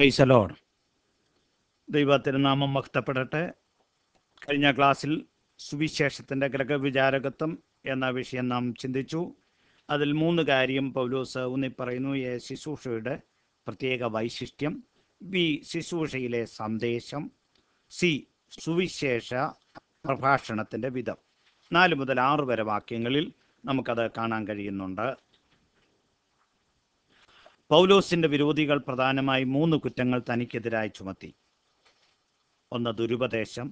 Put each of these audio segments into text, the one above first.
പ്രൈസലോൺ ദൈവത്തിരുനാമം മഹത്തപ്പെടട്ടെ കഴിഞ്ഞ ക്ലാസ്സിൽ സുവിശേഷത്തിൻ്റെ ഗ്രഹവിചാരകത്വം എന്ന വിഷയം നാം ചിന്തിച്ചു അതിൽ മൂന്ന് കാര്യം പൗലോസ് ഊന്നി പറയുന്നു എ ശുശ്രൂഷയുടെ പ്രത്യേക വൈശിഷ്ട്യം ബി ശുശ്രൂഷയിലെ സന്ദേശം സി സുവിശേഷ പ്രഭാഷണത്തിൻ്റെ വിധം നാല് മുതൽ ആറ് വരെ വാക്യങ്ങളിൽ നമുക്കത് കാണാൻ കഴിയുന്നുണ്ട് പൗലോസിന്റെ വിരോധികൾ പ്രധാനമായി മൂന്ന് കുറ്റങ്ങൾ തനിക്കെതിരായി ചുമത്തി ഒന്ന് ദുരുപദേശം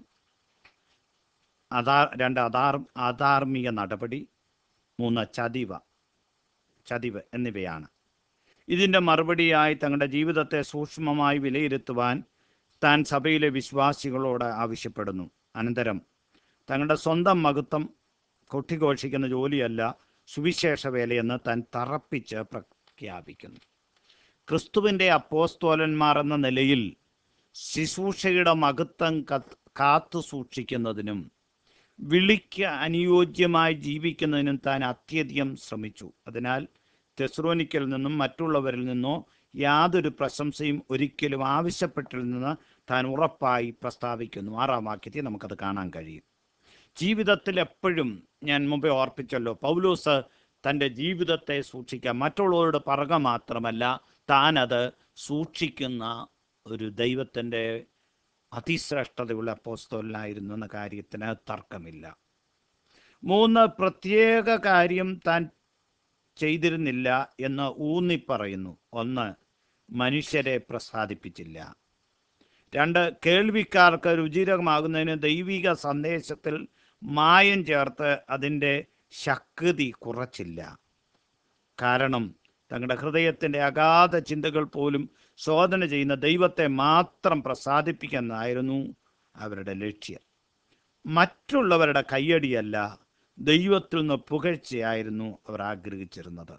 അതാ രണ്ട് അധാർ അധാർമിക നടപടി മൂന്ന് ചതിവ ചതിവ് എന്നിവയാണ് ഇതിൻ്റെ മറുപടിയായി തങ്ങളുടെ ജീവിതത്തെ സൂക്ഷ്മമായി വിലയിരുത്തുവാൻ താൻ സഭയിലെ വിശ്വാസികളോട് ആവശ്യപ്പെടുന്നു അനന്തരം തങ്ങളുടെ സ്വന്തം മഹത്വം കൊട്ടിഘോഷിക്കുന്ന ജോലിയല്ല സുവിശേഷ വേലയെന്ന് താൻ തറപ്പിച്ച് പ്രഖ്യാപിക്കുന്നു ക്രിസ്തുവിൻ്റെ അപ്പോസ്തോലന്മാർ എന്ന നിലയിൽ ശുശ്രൂഷയുടെ മഹത്വം കത്ത് കാത്തു സൂക്ഷിക്കുന്നതിനും വിളിക്ക് അനുയോജ്യമായി ജീവിക്കുന്നതിനും താൻ അത്യധികം ശ്രമിച്ചു അതിനാൽ തെസ്രോനിക്കൽ നിന്നും മറ്റുള്ളവരിൽ നിന്നോ യാതൊരു പ്രശംസയും ഒരിക്കലും ആവശ്യപ്പെട്ടിൽ നിന്ന് താൻ ഉറപ്പായി പ്രസ്താവിക്കുന്നു ആറാം വാക്യത്തിൽ നമുക്കത് കാണാൻ കഴിയും ജീവിതത്തിൽ എപ്പോഴും ഞാൻ മുമ്പേ ഓർപ്പിച്ചല്ലോ പൗലോസ് തൻ്റെ ജീവിതത്തെ സൂക്ഷിക്കാൻ മറ്റുള്ളവരോട് പറക മാത്രമല്ല താൻ അത് സൂക്ഷിക്കുന്ന ഒരു ദൈവത്തിൻ്റെ അതിശ്രേഷ്ഠതയുള്ള അപ്പോസ്തോലനായിരുന്നു എന്ന കാര്യത്തിന് തർക്കമില്ല മൂന്ന് പ്രത്യേക കാര്യം താൻ ചെയ്തിരുന്നില്ല എന്ന് ഊന്നി പറയുന്നു ഒന്ന് മനുഷ്യരെ പ്രസാദിപ്പിച്ചില്ല രണ്ട് കേൾവിക്കാർക്ക് രുചികരമാകുന്നതിന് ദൈവിക സന്ദേശത്തിൽ മായം ചേർത്ത് അതിൻ്റെ ശക്തി കുറച്ചില്ല കാരണം തങ്ങളുടെ ഹൃദയത്തിൻ്റെ അഗാധ ചിന്തകൾ പോലും ശോധന ചെയ്യുന്ന ദൈവത്തെ മാത്രം പ്രസാദിപ്പിക്കുന്നതായിരുന്നു അവരുടെ ലക്ഷ്യം മറ്റുള്ളവരുടെ കയ്യടിയല്ല ദൈവത്തിൽ നിന്ന് പുകഴ്ചയായിരുന്നു അവർ ആഗ്രഹിച്ചിരുന്നത്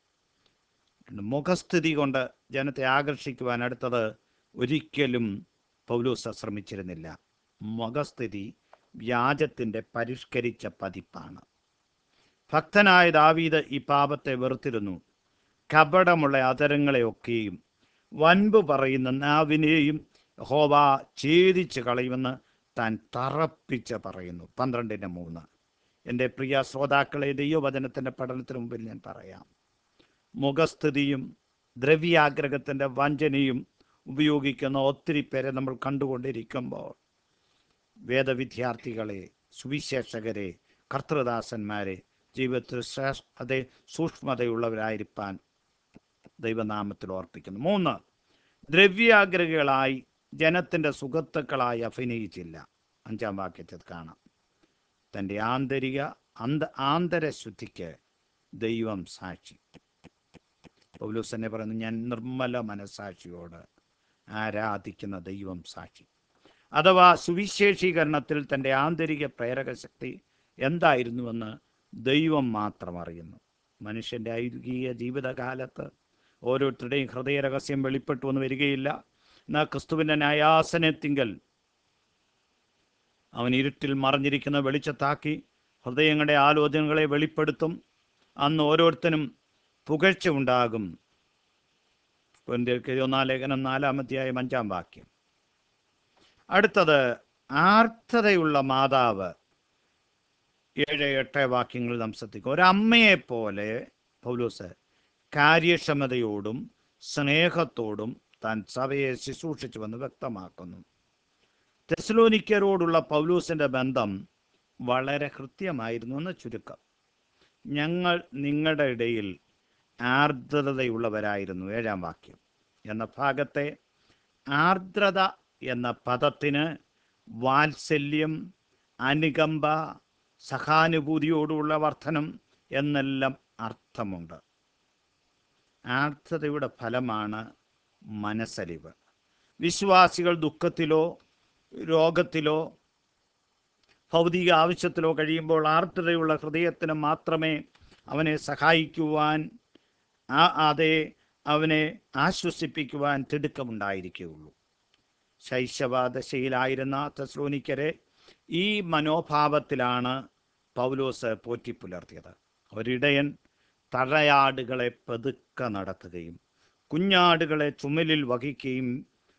മുഖസ്ഥിതി കൊണ്ട് ജനത്തെ ആകർഷിക്കുവാൻ അടുത്തത് ഒരിക്കലും പൗലൂസ ശ്രമിച്ചിരുന്നില്ല മുഖസ്ഥിതി വ്യാജത്തിൻ്റെ പരിഷ്കരിച്ച പതിപ്പാണ് ഭക്തനായ ദാവീദ് ഈ പാപത്തെ വെറുത്തിരുന്നു കപടമുള്ള അതരങ്ങളെയൊക്കെയും വൻപ് പറയുന്ന നാവിനെയും ഹോവ ഛേദിച്ച് കളയുമെന്ന് താൻ തറപ്പിച്ച് പറയുന്നു പന്ത്രണ്ടിന് മൂന്ന് എൻ്റെ പ്രിയ ശ്രോതാക്കളെ ദൈവവചനത്തിൻ്റെ പഠനത്തിന് മുമ്പിൽ ഞാൻ പറയാം മുഖസ്ഥിതിയും ദ്രവ്യാഗ്രഹത്തിൻ്റെ വഞ്ചനയും ഉപയോഗിക്കുന്ന ഒത്തിരി പേരെ നമ്മൾ കണ്ടുകൊണ്ടിരിക്കുമ്പോൾ വേദവിദ്യാർത്ഥികളെ സുവിശേഷകരെ കർത്തൃദാസന്മാരെ ജീവിതത്തിൽ ശ്രേഷ്ഠത സൂക്ഷ്മതയുള്ളവരായിരിക്കാൻ ദൈവനാമത്തിൽ ഓർപ്പിക്കുന്നു മൂന്ന് ദ്രവ്യാഗ്രഹികളായി ജനത്തിൻ്റെ സുഹൃത്തുക്കളായി അഭിനയിച്ചില്ല അഞ്ചാം വാക്യത്തിൽ കാണാം തൻ്റെ ആന്തരിക അന്ത ആന്തരശുദ്ധിക്ക് ദൈവം സാക്ഷി പൗലൂസ് തന്നെ പറയുന്നു ഞാൻ നിർമ്മല മനസാക്ഷിയോട് ആരാധിക്കുന്ന ദൈവം സാക്ഷി അഥവാ സുവിശേഷീകരണത്തിൽ തൻ്റെ ആന്തരിക പ്രേരക ശക്തി എന്തായിരുന്നുവെന്ന് ദൈവം മാത്രം അറിയുന്നു മനുഷ്യൻ്റെ ഐതിഹ്യ ജീവിതകാലത്ത് ഓരോരുത്തരുടെയും ഹൃദയരഹസ്യം വെളിപ്പെട്ടു എന്ന് വരികയില്ല എന്നാൽ ക്രിസ്തുവിൻ്റെ ന്യായാസനത്തിങ്കൽ അവൻ ഇരുട്ടിൽ മറഞ്ഞിരിക്കുന്ന വെളിച്ചത്താക്കി ഹൃദയങ്ങളുടെ ആലോചനകളെ വെളിപ്പെടുത്തും അന്ന് ഓരോരുത്തരും പുകഴ്ച ഉണ്ടാകും ലേഖനം നാലാമധ്യായം അഞ്ചാം വാക്യം അടുത്തത് ആർത്തതയുള്ള മാതാവ് ഏഴ് എട്ട് വാക്യങ്ങൾ നാം ശ്രദ്ധിക്കും ഒരമ്മയെ പോലെ പൗലോസ് കാര്യക്ഷമതയോടും സ്നേഹത്തോടും താൻ സഭയെ ശുശ്രൂഷിച്ചുവെന്ന് വ്യക്തമാക്കുന്നു തെസ്ലോനിക്കരോടുള്ള പൗലൂസിൻ്റെ ബന്ധം വളരെ കൃത്യമായിരുന്നു എന്ന് ചുരുക്കം ഞങ്ങൾ നിങ്ങളുടെ ഇടയിൽ ആർദ്രതയുള്ളവരായിരുന്നു ഏഴാം വാക്യം എന്ന ഭാഗത്തെ ആർദ്രത എന്ന പദത്തിന് വാത്സല്യം അനുകമ്പ സഹാനുഭൂതിയോടുള്ള വർധനം എന്നെല്ലാം അർത്ഥമുണ്ട് ആർദ്രതയുടെ ഫലമാണ് മനസ്സലിവ് വിശ്വാസികൾ ദുഃഖത്തിലോ രോഗത്തിലോ ഭൗതിക ആവശ്യത്തിലോ കഴിയുമ്പോൾ ആർദ്രതയുള്ള ഹൃദയത്തിന് മാത്രമേ അവനെ സഹായിക്കുവാൻ ആ അതെ അവനെ ആശ്വസിപ്പിക്കുവാൻ തിടുക്കമുണ്ടായിരിക്കുകയുള്ളൂ ശൈശവദശയിലായിരുന്ന തെസ്ലോനിക്കരെ ഈ മനോഭാവത്തിലാണ് പൗലോസ് പോറ്റിപ്പുലർത്തിയത് ഒരിടയൻ തഴയാടുകളെ പതുക്കെ നടത്തുകയും കുഞ്ഞാടുകളെ ചുമലിൽ വഹിക്കുകയും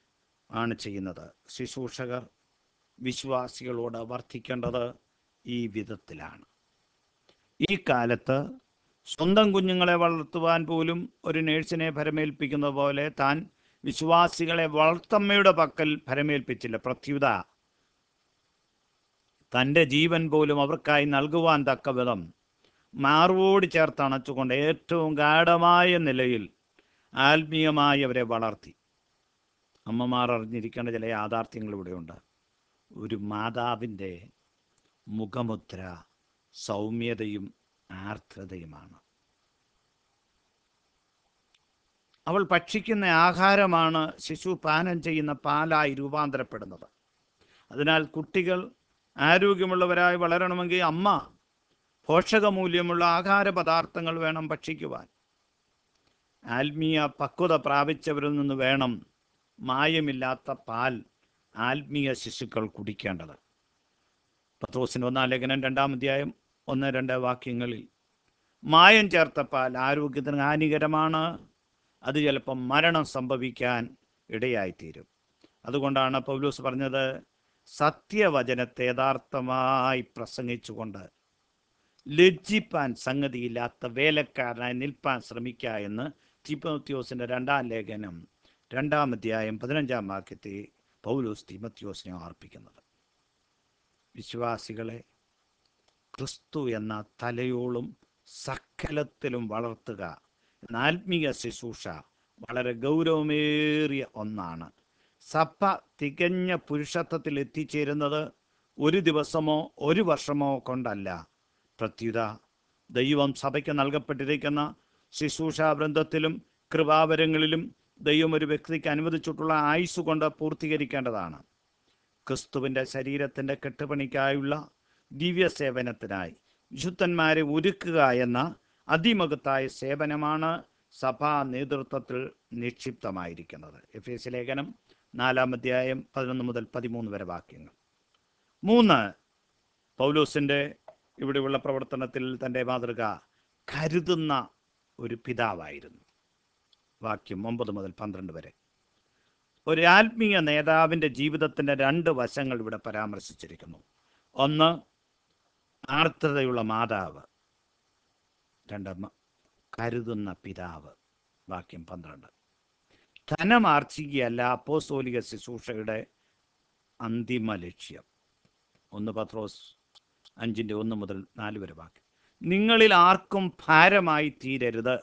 ആണ് ചെയ്യുന്നത് ശുശ്രൂഷകർ വിശ്വാസികളോട് വർത്തിക്കേണ്ടത് ഈ വിധത്തിലാണ് ഈ കാലത്ത് സ്വന്തം കുഞ്ഞുങ്ങളെ വളർത്തുവാൻ പോലും ഒരു നേഴ്സിനെ ഭരമേൽപ്പിക്കുന്ന പോലെ താൻ വിശ്വാസികളെ വളർത്തമ്മയുടെ പക്കൽ ഭരമേൽപ്പിച്ചില്ല പ്രത്യുത തൻ്റെ ജീവൻ പോലും അവർക്കായി നൽകുവാൻ തക്ക വിധം മാർവോട് ചേർത്ത് അണച്ചുകൊണ്ട് ഏറ്റവും ഗാഠമായ നിലയിൽ ആത്മീയമായി അവരെ വളർത്തി അമ്മമാർ അറിഞ്ഞിരിക്കേണ്ട ചില യാഥാർത്ഥ്യങ്ങൾ ഇവിടെയുണ്ട് ഒരു മാതാവിൻ്റെ മുഖമുദ്ര സൗമ്യതയും ആർദ്രതയുമാണ് അവൾ ഭക്ഷിക്കുന്ന ആഹാരമാണ് ശിശു പാനം ചെയ്യുന്ന പാലായി രൂപാന്തരപ്പെടുന്നത് അതിനാൽ കുട്ടികൾ ആരോഗ്യമുള്ളവരായി വളരണമെങ്കിൽ അമ്മ പോഷകമൂല്യമുള്ള ആഹാര പദാർത്ഥങ്ങൾ വേണം ഭക്ഷിക്കുവാൻ ആത്മീയ പക്വത പ്രാപിച്ചവരിൽ നിന്ന് വേണം മായമില്ലാത്ത പാൽ ആത്മീയ ശിശുക്കൾ കുടിക്കേണ്ടത് പത്രോസിന് ഒന്നാം ലേഖനം രണ്ടാം അധ്യായം ഒന്ന് രണ്ട് വാക്യങ്ങളിൽ മായം ചേർത്ത പാൽ ആരോഗ്യത്തിന് ഹാനികരമാണ് അത് ചിലപ്പം മരണം സംഭവിക്കാൻ ഇടയായിത്തീരും അതുകൊണ്ടാണ് പൗലൂസ് പറഞ്ഞത് സത്യവചനത്തെ യഥാർത്ഥമായി പ്രസംഗിച്ചുകൊണ്ട് ലജ്ജിപ്പാൻ സംഗതിയില്ലാത്ത വേലക്കാരനായി നിൽപ്പാൻ ശ്രമിക്കുക എന്ന് തിമോത്യോസിന്റെ രണ്ടാം ലേഖനം രണ്ടാം അധ്യായം പതിനഞ്ചാം വാക്യത്തെ പൗലോസ് തിമത്യോസിനെ അർപ്പിക്കുന്നത് വിശ്വാസികളെ ക്രിസ്തു എന്ന തലയോളും സകലത്തിലും വളർത്തുക എന്ന ആത്മീയ ശുശ്രൂഷ വളരെ ഗൗരവമേറിയ ഒന്നാണ് സഭ തികഞ്ഞ പുരുഷത്വത്തിൽ എത്തിച്ചേരുന്നത് ഒരു ദിവസമോ ഒരു വർഷമോ കൊണ്ടല്ല പ്രത്യുത ദൈവം സഭയ്ക്ക് നൽകപ്പെട്ടിരിക്കുന്ന ശുശ്രൂഷാ വൃന്ദത്തിലും കൃപാവരങ്ങളിലും ദൈവം ഒരു വ്യക്തിക്ക് അനുവദിച്ചിട്ടുള്ള ആയുസ് കൊണ്ട് പൂർത്തീകരിക്കേണ്ടതാണ് ക്രിസ്തുവിൻ്റെ ശരീരത്തിൻ്റെ കെട്ടുപണിക്കായുള്ള ദിവ്യ സേവനത്തിനായി വിശുദ്ധന്മാരെ ഒരുക്കുക എന്ന അതിമകത്തായ സേവനമാണ് സഭാ നേതൃത്വത്തിൽ നിക്ഷിപ്തമായിരിക്കുന്നത് എഫ് എസ് ലേഖനം നാലാം അധ്യായം പതിനൊന്ന് മുതൽ പതിമൂന്ന് വരെ വാക്യങ്ങൾ മൂന്ന് പൗലോസിൻ്റെ ഇവിടെയുള്ള പ്രവർത്തനത്തിൽ തൻ്റെ മാതൃക കരുതുന്ന ഒരു പിതാവായിരുന്നു വാക്യം ഒമ്പത് മുതൽ പന്ത്രണ്ട് വരെ ഒരു ആത്മീയ നേതാവിൻ്റെ ജീവിതത്തിൻ്റെ രണ്ട് വശങ്ങൾ ഇവിടെ പരാമർശിച്ചിരിക്കുന്നു ഒന്ന് ആർദ്രതയുള്ള മാതാവ് രണ്ട് മ- കരുതുന്ന പിതാവ് വാക്യം പന്ത്രണ്ട് ധനമാർജിക്കുകയല്ല അപ്പോസ്തോലിക ശുശ്രൂഷയുടെ അന്തിമ ലക്ഷ്യം ഒന്ന് പത്രോസ് അഞ്ചിൻ്റെ ഒന്ന് മുതൽ നാല് വരെ വാക്യം നിങ്ങളിൽ ആർക്കും ഭാരമായി തീരരുത്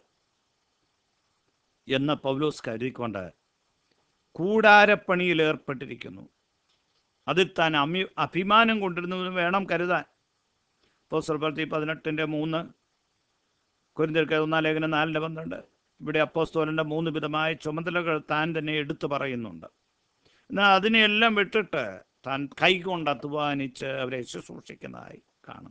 എന്ന് പൗലോസ് കരുതിക്കൊണ്ട് കൂടാരപ്പണിയിൽ ഏർപ്പെട്ടിരിക്കുന്നു അതിൽ താൻ അമി അഭിമാനം കൊണ്ടിരുന്നതിന് വേണം കരുതാൻ അപ്പോസ്തലപ്രവൃത്തി പതിനെട്ടിൻ്റെ മൂന്ന് കുരിന്തിർക്ക് ഒന്നാം ലേഖനം നാലിൻ്റെ പന്ത്രണ്ട് ഇവിടെ അപ്പോസ്തോലൻ്റെ മൂന്ന് വിധമായ ചുമതലകൾ താൻ തന്നെ എടുത്തു പറയുന്നുണ്ട് എന്നാൽ അതിനെയെല്ലാം വിട്ടിട്ട് താൻ കൈകൊണ്ട് അധ്വാനിച്ച് അവരെ ശുശ്രൂഷിക്കുന്നതായി കാണും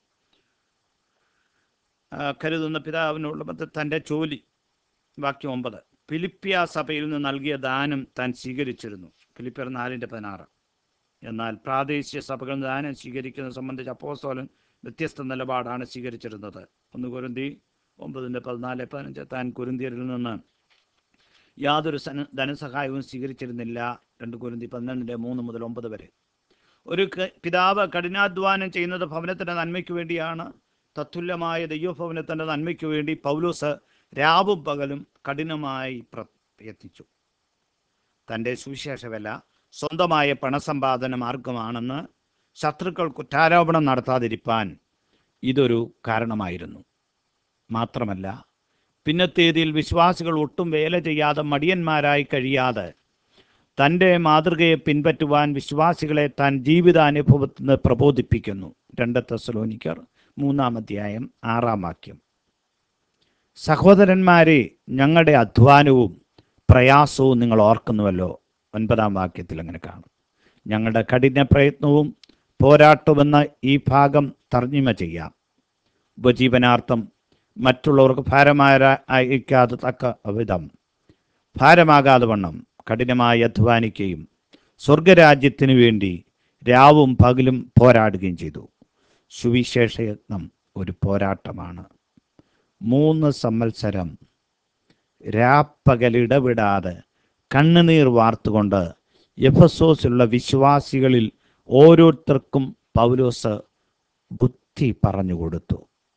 ആ, കരുതുന്ന പിതാവിനുള്ള ബന്ധ- തൻ്റെ ജോലി വാക്യം ഒമ്പത് ഫിലിപ്പിയ സഭയിൽ നിന്ന് നൽകിയ ദാനം താൻ സ്വീകരിച്ചിരുന്നു ഫിലിപ്പിയർ നാലിൻ്റെ പതിനാറ് എന്നാൽ പ്രാദേശിക സഭകൾ ദാനം സ്വീകരിക്കുന്നത് സംബന്ധിച്ച് അപ്പോസ്തോലൻ വ്യത്യസ്ത നിലപാടാണ് സ്വീകരിച്ചിരുന്നത് ഒന്ന് കുരുന്തി ഒമ്പതിൻ്റെ പതിനാല് പതിനഞ്ച് താൻ കുരുന്തിയരിൽ നിന്ന് യാതൊരു സന ധനസഹായവും സ്വീകരിച്ചിരുന്നില്ല രണ്ട് കുരുന്തി പതിനൊന്നിൻ്റെ മൂന്ന് മുതൽ ഒമ്പത് വരെ ഒരു ക- പിതാവ് കഠിനാധ്വാനം ചെയ്യുന്നത് ഭവനത്തിൻ്റെ നന്മയ്ക്ക് വേണ്ടിയാണ് തത്തുല്യമായ ദൈവഭവനത്തിൻ്റെ നന്മയ്ക്ക് വേണ്ടി പൗലോസ് രാവും പകലും കഠിനമായി പ്ര- പ്രയത്നിച്ചു തൻ്റെ സുവിശേഷവില സ്വന്തമായ പണസമ്പാദന മാർഗമാണെന്ന് ശത്രുക്കൾ കുറ്റാരോപണം നടത്താതിരിപ്പാൻ ഇതൊരു കാരണമായിരുന്നു മാത്രമല്ല പിന്നത്തേതിൽ വിശ്വാസികൾ ഒട്ടും വേല ചെയ്യാതെ മടിയന്മാരായി കഴിയാതെ തൻ്റെ മാതൃകയെ പിൻപറ്റുവാൻ വിശ്വാസികളെ താൻ ജീവിതാനുഭവത്തിൽ നിന്ന് പ്രബോധിപ്പിക്കുന്നു രണ്ട് തെസലോനിക്കർ മൂന്നാം അധ്യായം ആറാം വാക്യം സഹോദരന്മാരെ ഞങ്ങളുടെ അധ്വാനവും പ്രയാസവും നിങ്ങൾ ഓർക്കുന്നുവല്ലോ ഒൻപതാം വാക്യത്തിൽ അങ്ങനെ കാണും ഞങ്ങളുടെ കഠിന പ്രയത്നവും പോരാട്ടമെന്ന ഈ ഭാഗം തർജ്ജിമ ചെയ്യാം ഉപജീവനാർത്ഥം മറ്റുള്ളവർക്ക് ഭാരമായ അയക്കാതെ തക്ക വിധം ഭാരമാകാതെ വണ്ണം കഠിനമായി അധ്വാനിക്കുകയും സ്വർഗരാജ്യത്തിനു വേണ്ടി രാവും പകലും പോരാടുകയും ചെയ്തു സുവിശേഷയത്നം ഒരു പോരാട്ടമാണ് മൂന്ന് സംവത്സരം രാപ്പകൽ ഇടവിടാതെ കണ്ണുനീർ വാർത്തുകൊണ്ട് എഫസോസിലുള്ള വിശ്വാസികളിൽ ഓരോരുത്തർക്കും പൗലോസ് ബുദ്ധി പറഞ്ഞു കൊടുത്തു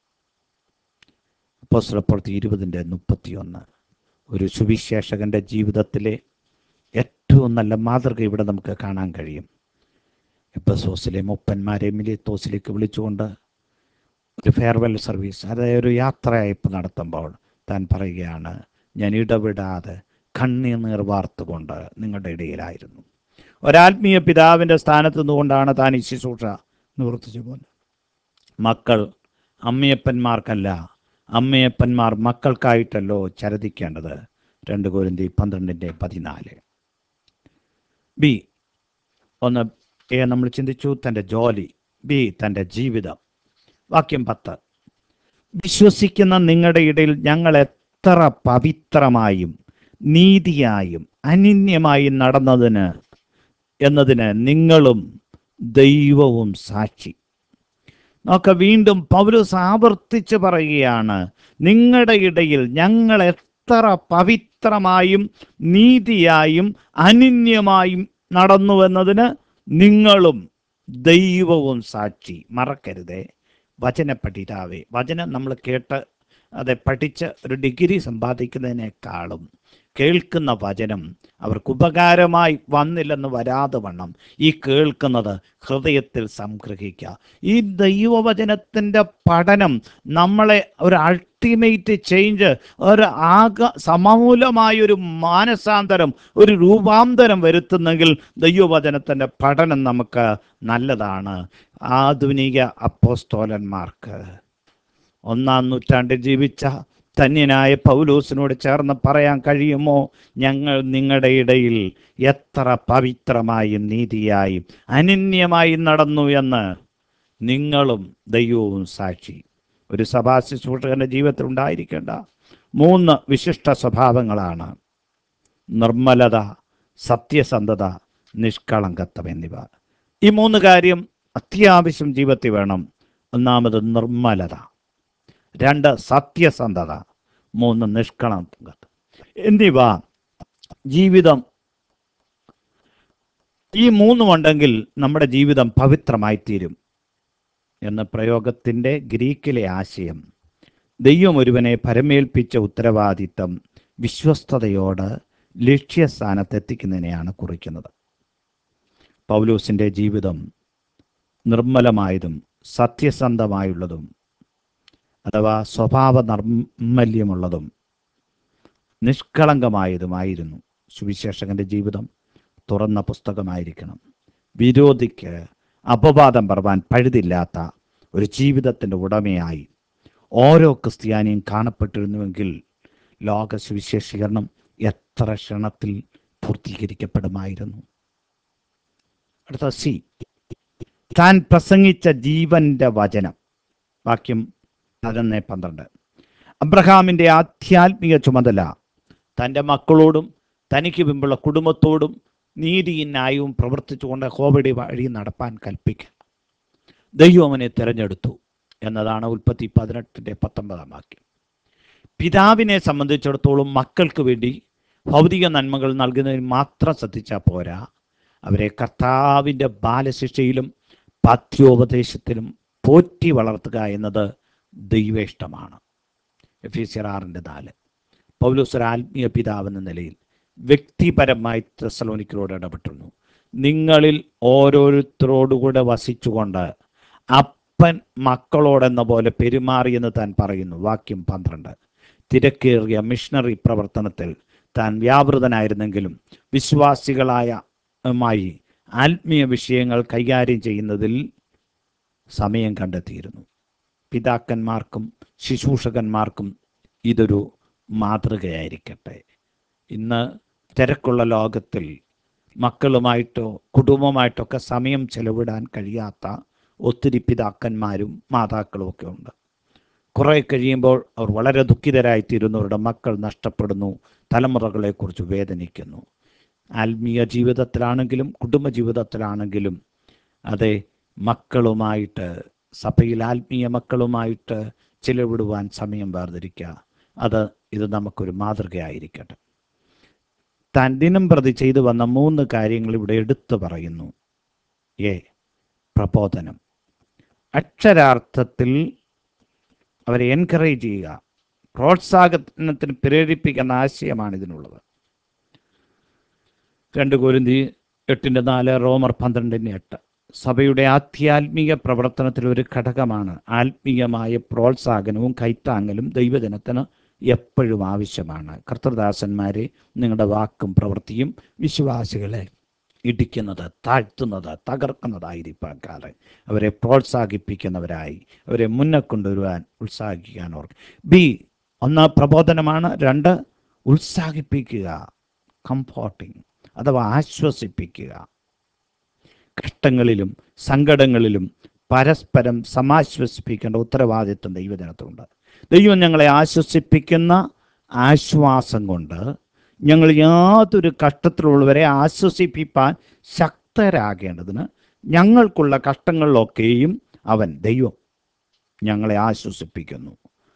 അപ്പോസ്തലപ്രവൃത്തി ഇരുപതിൻ്റെ മുപ്പത്തിയൊന്ന് ഒരു സുവിശേഷകന്റെ ജീവിതത്തിലെ ഏറ്റവും നല്ല മാതൃക ഇവിടെ നമുക്ക് കാണാൻ കഴിയും എപ്പസോസിലെ മുപ്പന്മാരെ മിലിത്തോസിലേക്ക് വിളിച്ചുകൊണ്ട് ഒരു ഫെയർവെൽ സർവീസ് അതായത് ഒരു യാത്രയയപ്പ് നടത്തുമ്പോൾ താൻ പറയുകയാണ് ഞാൻ ഇടപെടാതെ കണ്ണീർ വാർത്തുകൊണ്ട് നിങ്ങളുടെ ഇടയിലായിരുന്നു ഒരാത്മീയ പിതാവിൻ്റെ സ്ഥാനത്ത് നിന്നുകൊണ്ടാണ് താൻ ഈ ശുശ്രൂഷ നിവർത്തിച്ചു പോകുന്നത് മക്കൾ അമ്മയപ്പന്മാർക്കല്ല അമ്മയപ്പന്മാർ മക്കൾക്കായിട്ടല്ലോ ചരതിക്കേണ്ടത് രണ്ട് കോരിന്തി പന്ത്രണ്ടിൻ്റെ പതിനാല് ബി ഒന്ന് എ നമ്മൾ ചിന്തിച്ചു തൻ്റെ ജോലി ബി തൻ്റെ ജീവിതം വാക്യം പത്ത് വിശ്വസിക്കുന്ന നിങ്ങളുടെ ഇടയിൽ ഞങ്ങൾ എത്ര പവിത്രമായും നീതിയായും അനിന്യമായും നടന്നതിന് എന്നതിന് നിങ്ങളും ദൈവവും സാക്ഷി നോക്ക വീണ്ടും പൗലോസ് ആവർത്തിച്ച് പറയുകയാണ് നിങ്ങളുടെ ഇടയിൽ ഞങ്ങൾ എത്ര പവിത്രമായും നീതിയായും അനിന്യമായും നടന്നു എന്നതിന് നിങ്ങളും ദൈവവും സാക്ഷി മറക്കരുതേ വചന പഠിതാവേ വചനം നമ്മൾ കേട്ട് അത് പഠിച്ച് ഒരു ഡിഗ്രി സമ്പാദിക്കുന്നതിനേക്കാളും കേൾക്കുന്ന വചനം അവർക്ക് ഉപകാരമായി വന്നില്ലെന്ന് വരാതെ വണ്ണം ഈ കേൾക്കുന്നത് ഹൃദയത്തിൽ സംഗ്രഹിക്കുക ഈ ദൈവവചനത്തിൻ്റെ പഠനം നമ്മളെ ഒരു അൾട്ടിമേറ്റ് ചേഞ്ച് ഒരു ആക സമൂലമായൊരു മാനസാന്തരം ഒരു രൂപാന്തരം വരുത്തുന്നെങ്കിൽ ദൈവവചനത്തിൻ്റെ പഠനം നമുക്ക് നല്ലതാണ് ആധുനിക അപ്പോസ്തോലന്മാർക്ക് ഒന്നാം നൂറ്റാണ്ടിൽ ജീവിച്ച ധന്യനായ പൗലൂസിനോട് ചേർന്ന് പറയാൻ കഴിയുമോ ഞങ്ങൾ നിങ്ങളുടെ ഇടയിൽ എത്ര പവിത്രമായും നീതിയായും അനന്യമായും നടന്നു എന്ന് നിങ്ങളും ദൈവവും സാക്ഷി ഒരു സഭാ ശുശ്രൂഷകന്റെ ജീവിതത്തിൽ ഉണ്ടായിരിക്കേണ്ട മൂന്ന് വിശിഷ്ട സ്വഭാവങ്ങളാണ് നിർമ്മലത സത്യസന്ധത നിഷ്കളങ്കത്വം എന്നിവ ഈ മൂന്ന് കാര്യം അത്യാവശ്യം ജീവിതത്തിൽ വേണം ഒന്നാമത് നിർമ്മലത രണ്ട് സത്യസന്ധത മൂന്ന് നിഷ്കളങ്കത എന്നിവ ജീവിതം ഈ മൂന്നും ഉണ്ടെങ്കിൽ നമ്മുടെ ജീവിതം പവിത്രമായി തീരും എന്ന പ്രയോഗത്തിൻ്റെ ഗ്രീക്കിലെ ആശയം ദൈവം ഒരുവനെ പരമേൽപ്പിച്ച ഉത്തരവാദിത്തം വിശ്വസ്തയോട് ലക്ഷ്യസ്ഥാനത്തെത്തിക്കുന്നതിനെയാണ് കുറിക്കുന്നത് പൗലൂസിൻ്റെ ജീവിതം നിർമ്മലമായതും സത്യസന്ധമായുള്ളതും അഥവാ സ്വഭാവ നർമ്മല്യമുള്ളതും നിഷ്കളങ്കമായതുമായിരുന്നു സുവിശേഷകന്റെ ജീവിതം തുറന്ന പുസ്തകമായിരിക്കണം വിരോധിക്ക് അപവാദം പറവാൻ പഴുതില്ലാത്ത ഒരു ജീവിതത്തിൻ്റെ ഉടമയായി ഓരോ ക്രിസ്ത്യാനിയും കാണപ്പെട്ടിരുന്നുവെങ്കിൽ ലോക സുവിശേഷീകരണം എത്ര ക്ഷണത്തിൽ പൂർത്തീകരിക്കപ്പെടുമായിരുന്നു അടുത്ത സി താൻ പ്രസംഗിച്ച ജീവന്റെ വചനം വാക്യം പതിനൊന്ന് പന്ത്രണ്ട് അബ്രഹാമിൻ്റെ ആധ്യാത്മിക ചുമതല തൻ്റെ മക്കളോടും തനിക്ക് മുമ്പുള്ള കുടുംബത്തോടും നീതിയും ന്യായവും പ്രവർത്തിച്ചുകൊണ്ട് ഹോബടി വഴി നടപ്പാൻ കൽപ്പിക്കുക ദൈവം അവനെ തിരഞ്ഞെടുത്തു എന്നതാണ് ഉൽപ്പത്തി പതിനെട്ടിൻ്റെ പത്തൊമ്പതാം വാക്യം പിതാവിനെ സംബന്ധിച്ചിടത്തോളം മക്കൾക്ക് വേണ്ടി ഭൗതിക നന്മകൾ നൽകുന്നതിന് മാത്രം ശ്രദ്ധിച്ചാൽ പോരാ അവരെ കർത്താവിൻ്റെ ബാലശിക്ഷയിലും പഥ്യോപദേശത്തിലും പോറ്റി വളർത്തുക എന്നത് ദൈവേഷ്ടമാണ് എഫ് എസ് ആറിൻ്റെ നാല് പൗലോസ് ഒരു ആത്മീയ പിതാവ് എന്ന നിലയിൽ വ്യക്തിപരമായി തെസലോനിക്കരോട് ഇടപെട്ടിരുന്നു നിങ്ങളിൽ ഓരോരുത്തരോടുകൂടെ വസിച്ചുകൊണ്ട് അപ്പൻ മക്കളോടെന്ന പോലെ പെരുമാറിയെന്ന് താൻ പറയുന്നു വാക്യം പന്ത്രണ്ട് തിരക്കേറിയ മിഷണറി പ്രവർത്തനത്തിൽ താൻ വ്യാപൃതനായിരുന്നെങ്കിലും വിശ്വാസികളായ മായി ആത്മീയ വിഷയങ്ങൾ കൈകാര്യം ചെയ്യുന്നതിൽ സമയം കണ്ടെത്തിയിരുന്നു പിതാക്കന്മാർക്കും ശുശ്രൂഷകന്മാർക്കും ഇതൊരു മാതൃകയായിരിക്കട്ടെ ഇന്ന് തിരക്കുള്ള ലോകത്തിൽ മക്കളുമായിട്ടോ കുടുംബമായിട്ടൊക്കെ സമയം ചെലവിടാൻ കഴിയാത്ത ഒത്തിരി പിതാക്കന്മാരും മാതാക്കളും ഒക്കെ ഉണ്ട് കുറേ കഴിയുമ്പോൾ അവർ വളരെ ദുഃഖിതരായിത്തീരുന്നവരുടെ മക്കൾ നഷ്ടപ്പെടുന്നു തലമുറകളെക്കുറിച്ച് വേദനിക്കുന്നു ആത്മീയ ജീവിതത്തിലാണെങ്കിലും കുടുംബ ജീവിതത്തിലാണെങ്കിലും അതെ മക്കളുമായിട്ട് സഭയിൽ ആത്മീയ മക്കളുമായിട്ട് ചിലവിടുവാൻ സമയം വേർതിരിക്കുക അത് ഇത് നമുക്കൊരു മാതൃകയായിരിക്കട്ടെ താൻ ദിനം പ്രതി ചെയ്തു വന്ന മൂന്ന് കാര്യങ്ങൾ ഇവിടെ എടുത്തു പറയുന്നു എ പ്രബോധനം അക്ഷരാർത്ഥത്തിൽ അവരെ എൻകറേജ് ചെയ്യുക പ്രോത്സാഹനത്തിന് പ്രേരിപ്പിക്കുന്ന ആശയമാണ് ഇതിനുള്ളത് രണ്ട് കോരിന്തി എട്ടിൻ്റെ നാല് റോമർ പന്ത്രണ്ടിൻ്റെ എട്ട് സഭയുടെ ആധ്യാത്മിക പ്രവർത്തനത്തിൽ ഒരു ഘടകമാണ് ആത്മീയമായ പ്രോത്സാഹനവും കൈത്താങ്ങലും ദൈവജനത്തിന് എപ്പോഴും ആവശ്യമാണ് കർത്തൃദാസന്മാരെ നിങ്ങളുടെ വാക്കും പ്രവൃത്തിയും വിശ്വാസികളെ ഇടിക്കുന്നത് താഴ്ത്തുന്നത് തകർക്കുന്നതായിരിക്കാറ് അവരെ പ്രോത്സാഹിപ്പിക്കുന്നവരായി അവരെ മുന്നേ കൊണ്ടുവരുവാൻ ഉത്സാഹിക്കാൻ ഓർ ബി ഒന്ന് പ്രബോധനമാണ് രണ്ട് ഉത്സാഹിപ്പിക്കുക കംഫോർട്ടിങ് അഥവാ ആശ്വസിപ്പിക്കുക കഷ്ടങ്ങളിലും സങ്കടങ്ങളിലും പരസ്പരം സമാശ്വസിപ്പിക്കേണ്ട ഉത്തരവാദിത്വം ദൈവജനത്തിലുണ്ട് ദൈവം ഞങ്ങളെ ആശ്വസിപ്പിക്കുന്ന ആശ്വാസം കൊണ്ട് ഞങ്ങൾ യാതൊരു കഷ്ടത്തിലുള്ളവരെ ആശ്വസിപ്പിപ്പാൻ ശക്തരാകേണ്ടതിന് ഞങ്ങൾക്കുള്ള കഷ്ടങ്ങളിലൊക്കെയും അവൻ ദൈവം ഞങ്ങളെ ആശ്വസിപ്പിക്കുന്നു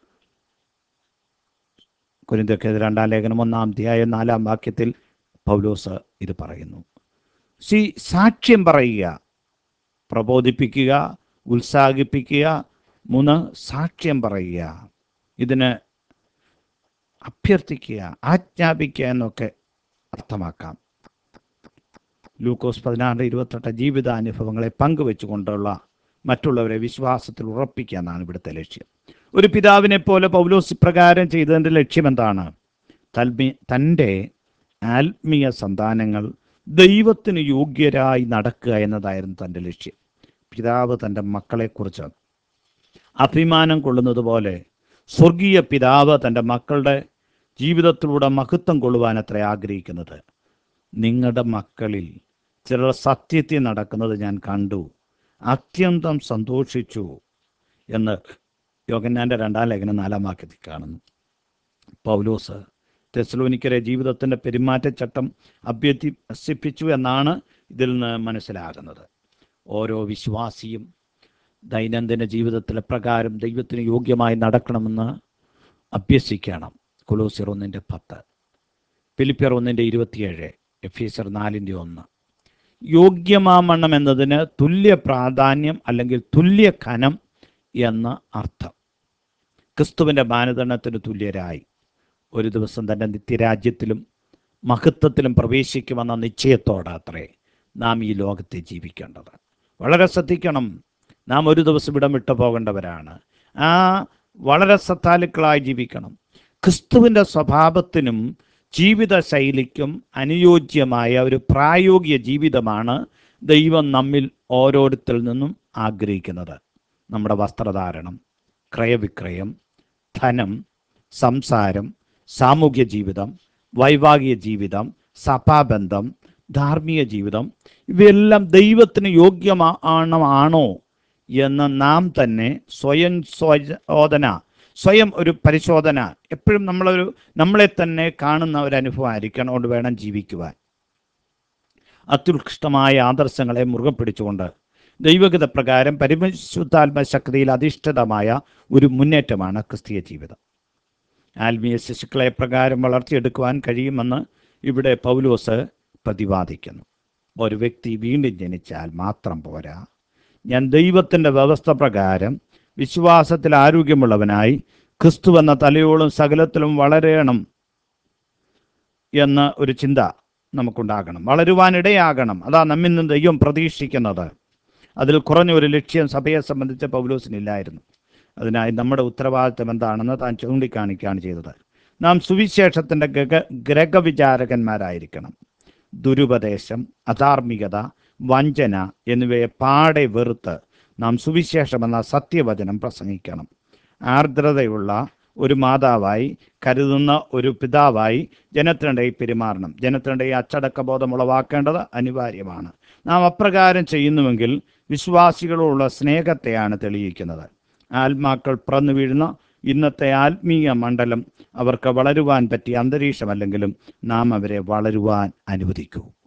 കുരിന്തൊക്കെ രണ്ടാം ലേഖനം ഒന്നാം അധ്യായം നാലാം വാക്യത്തിൽ പൗലോസ് ഇത് പറയുന്നു സി സാക്ഷ്യം പറയുക പ്രബോധിപ്പിക്കുക ഉത്സാഹിപ്പിക്കുക മൂന്ന് സാക്ഷ്യം പറയുക ഇതിന് അഭ്യർത്ഥിക്കുക ആജ്ഞാപിക്കുക എന്നൊക്കെ അർത്ഥമാക്കാം ലൂക്കോസ് പതിനാറ് ഇരുപത്തെട്ട് ജീവിതാനുഭവങ്ങളെ പങ്കുവെച്ചുകൊണ്ടുള്ള മറ്റുള്ളവരെ വിശ്വാസത്തിൽ ഉറപ്പിക്കുക എന്നാണ് ഇവിടുത്തെ ലക്ഷ്യം ഒരു പിതാവിനെ പോലെ പൗലോസ് ഇപ്രകാരം ചെയ്തതിൻ്റെ ലക്ഷ്യം എന്താണ് തൽമി തൻ്റെ ആത്മീയ സന്താനങ്ങൾ ദൈവത്തിന് യോഗ്യരായി നടക്കുക എന്നതായിരുന്നു തൻ്റെ ലക്ഷ്യം പിതാവ് തൻ്റെ മക്കളെക്കുറിച്ച് അഭിമാനം കൊള്ളുന്നത് പോലെ സ്വർഗീയ പിതാവ് തൻ്റെ മക്കളുടെ ജീവിതത്തിലൂടെ മഹത്വം കൊള്ളുവാൻ അത്ര ആഗ്രഹിക്കുന്നത് നിങ്ങളുടെ മക്കളിൽ ചിലർ സത്യത്തിൽ നടക്കുന്നത് ഞാൻ കണ്ടു അത്യന്തം സന്തോഷിച്ചു എന്ന് യോഗന്നാൻ്റെ രണ്ടാം ലേഖനം നാലാം വാക്യത്തിൽ കാണുന്നു പൗലോസ് തെസ്ലോനിക്കരെ ജീവിതത്തിൻ്റെ പെരുമാറ്റച്ചട്ടം അഭ്യർത്ഥിപ്പിച്ചു എന്നാണ് ഇതിൽ നിന്ന് മനസ്സിലാകുന്നത് ഓരോ വിശ്വാസിയും ദൈനംദിന ജീവിതത്തിലെ പ്രകാരം ദൈവത്തിന് യോഗ്യമായി നടക്കണമെന്ന് അഭ്യസിക്കണം കൊലോസിയർ ഒന്നിൻ്റെ പത്ത് ഫിലിപ്പിയർ ഒന്നിൻ്റെ ഇരുപത്തിയേഴ് എഫീസർ നാലിൻ്റെ ഒന്ന് യോഗ്യമാമണ്ണം എന്നതിന് തുല്യ പ്രാധാന്യം അല്ലെങ്കിൽ തുല്യ ഖനം എന്ന അർത്ഥം ക്രിസ്തുവിൻ്റെ മാനദണ്ഡത്തിന് തുല്യരായി ഒരു ദിവസം തൻ്റെ നിത്യരാജ്യത്തിലും മഹത്വത്തിലും പ്രവേശിക്കുമെന്ന നിശ്ചയത്തോടെ അത്രേ നാം ഈ ലോകത്തെ ജീവിക്കേണ്ടത് വളരെ ശ്രദ്ധിക്കണം നാം ഒരു ദിവസം ഇടം വിട്ടു പോകേണ്ടവരാണ് ആ വളരെ ശ്രദ്ധാലുക്കളായി ജീവിക്കണം ക്രിസ്തുവിൻ്റെ സ്വഭാവത്തിനും ജീവിത ശൈലിക്കും അനുയോജ്യമായ ഒരു പ്രായോഗിക ജീവിതമാണ് ദൈവം നമ്മിൽ ഓരോരുത്തരിൽ നിന്നും ആഗ്രഹിക്കുന്നത് നമ്മുടെ വസ്ത്രധാരണം ക്രയവിക്രയം ധനം സംസാരം സാമൂഹ്യ ജീവിതം വൈവാഹിക ജീവിതം സഭാബന്ധം ധാർമ്മിക ജീവിതം ഇവയെല്ലാം ദൈവത്തിന് യോഗ്യമാണോ എന്ന് നാം തന്നെ സ്വയം സ്വയോധന സ്വയം ഒരു പരിശോധന എപ്പോഴും നമ്മളൊരു നമ്മളെ തന്നെ കാണുന്ന ഒരു അനുഭവമായിരിക്കണം അതുകൊണ്ട് വേണം ജീവിക്കുവാൻ അത്യുത്കൃഷ്ടമായ ആദർശങ്ങളെ മുറുകെ പിടിച്ചുകൊണ്ട് ദൈവഗത പ്രകാരം പരിശുദ്ധാത്മ ശക്തിയിൽ അധിഷ്ഠിതമായ ഒരു മുന്നേറ്റമാണ് ക്രിസ്തീയ ജീവിതം ആത്മീയ ശിശുക്കളെ പ്രകാരം വളർത്തിയെടുക്കുവാൻ കഴിയുമെന്ന് ഇവിടെ പൗലോസ് പ്രതിപാദിക്കുന്നു ഒരു വ്യക്തി വീണ്ടും ജനിച്ചാൽ മാത്രം പോരാ ഞാൻ ദൈവത്തിൻ്റെ വ്യവസ്ഥ പ്രകാരം വിശ്വാസത്തിൽ ആരോഗ്യമുള്ളവനായി ക്രിസ്തു എന്ന തലയോളം സകലത്തിലും വളരണം എന്ന ഒരു ചിന്ത നമുക്കുണ്ടാകണം വളരുവാനിടയാകണം അതാ നമ്മിൽ നിന്ന് ദൈവം പ്രതീക്ഷിക്കുന്നത് അതിൽ കുറഞ്ഞ ഒരു ലക്ഷ്യം സഭയെ സംബന്ധിച്ച് പൗലോസിനില്ലായിരുന്നു അതിനായി നമ്മുടെ ഉത്തരവാദിത്വം എന്താണെന്ന് താൻ ചൂണ്ടിക്കാണിക്കുകയാണ് ചെയ്തത് നാം സുവിശേഷത്തിൻ്റെ ഗഗ ഗ്രഹവിചാരകന്മാരായിരിക്കണം ദുരുപദേശം അധാർമികത വഞ്ചന എന്നിവയെ പാടെ വെറുത്ത് നാം സുവിശേഷമെന്ന സത്യവചനം പ്രസംഗിക്കണം ആർദ്രതയുള്ള ഒരു മാതാവായി കരുതുന്ന ഒരു പിതാവായി ജനത്തിനിടയിൽ പെരുമാറണം ജനത്തിനിടയിൽ അച്ചടക്കബോധം ഉളവാക്കേണ്ടത് അനിവാര്യമാണ് നാം അപ്രകാരം ചെയ്യുന്നുവെങ്കിൽ വിശ്വാസികളോടുള്ള സ്നേഹത്തെയാണ് തെളിയിക്കുന്നത് ആത്മാക്കൾ പിറന്നു വീഴുന്ന ഇന്നത്തെ ആത്മീയ മണ്ഡലം അവർക്ക് വളരുവാൻ പറ്റിയ അന്തരീക്ഷമല്ലെങ്കിലും നാം അവരെ വളരുവാൻ അനുവദിക്കൂ